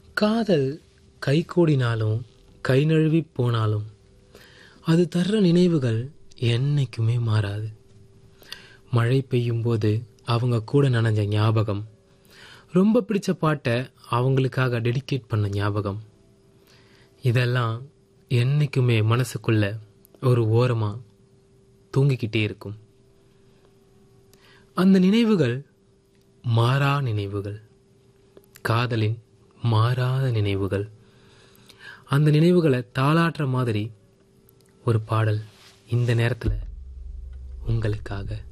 காதல் கைகூடினாலும் கை நழுவி போனாலும் அது தர்ற நினைவுகள் என்னைக்குமே மாறாது மழை பெய்யும் போது அவங்க கூட நனைஞ்ச ஞாபகம் ரொம்ப பிடிச்ச பாட்டை அவங்களுக்காக டெடிகேட் பண்ண ஞாபகம் இதெல்லாம் என்னைக்குமே மனசுக்குள்ள ஒரு ஓரமா தூங்கிக்கிட்டே இருக்கும் அந்த நினைவுகள் மாறா நினைவுகள் காதலின் மாறாத நினைவுகள் அந்த நினைவுகளை தாளாட்டுற மாதிரி ஒரு பாடல் இந்த நேரத்தில் உங்களுக்காக